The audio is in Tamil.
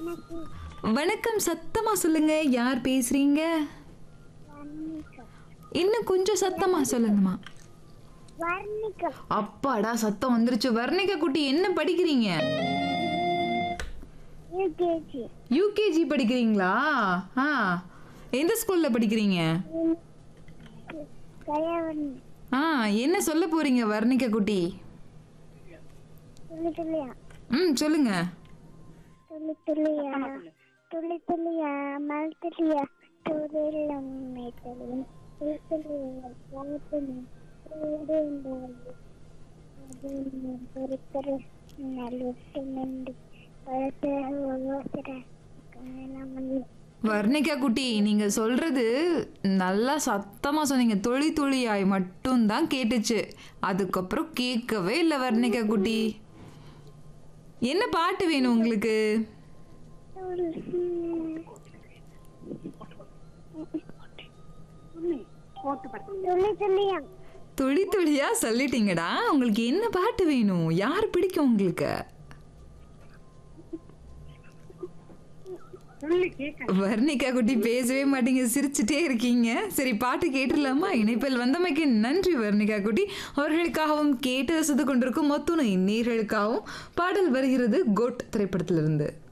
வணக்கம் சத்தமா சொல்லுங்க யார் பேசுறீங்க வர்ணிகா இன்னும் கொஞ்சம் சத்தமா சொல்லுங்கம்மா வர்ணிகா அப்பாடா சத்தம் வந்துருச்சு வர்ணிகா குட்டி என்ன படிக்கிறீங்க யூகேஜி யூகேஜி படிக்கிறீங்களா ஆ எந்த ஸ்கூல்ல படிக்கிறீங்க கயவன் ஆ என்ன சொல்ல போறீங்க வர்ணிகா குட்டி துளி துளியா ம் சொல்லுங்க துளி துளியா துளி துளியா மல் துளியா துளிலம் மேத்தலின் துளி துளியா துளி பொறுத்தரு நல்லுட்டு நின்று வளர்த்து ஒவ்வொருத்தர கண்ணமணி வர்ணிகா குட்டி நீங்க சொல்றது நல்லா சத்தமா சொன்னீங்க தொழி தொழியாய் மட்டும்தான் கேட்டுச்சு அதுக்கப்புறம் கேட்கவே இல்லை வர்ணிகா குட்டி என்ன பாட்டு வேணும் உங்களுக்கு துளி துளியா துளி துளியா சொல்லிட்டீங்கடா உங்களுக்கு என்ன பாட்டு வேணும் யார் பிடிக்கும் உங்களுக்கு வர்ணிகா குட்டி பேசவே மாட்டீங்க சிரிச்சுட்டே இருக்கீங்க சரி பாட்டு கேட்டுடலாமா இணைப்பில் வந்தமைக்கு நன்றி வர்ணிகா குட்டி அவர்களுக்காகவும் கேட்டு ரசித்து கொண்டிருக்கும் மொத்துணை நேர்களுக்காகவும் பாடல் வருகிறது கோட் திரைப்படத்திலிருந்து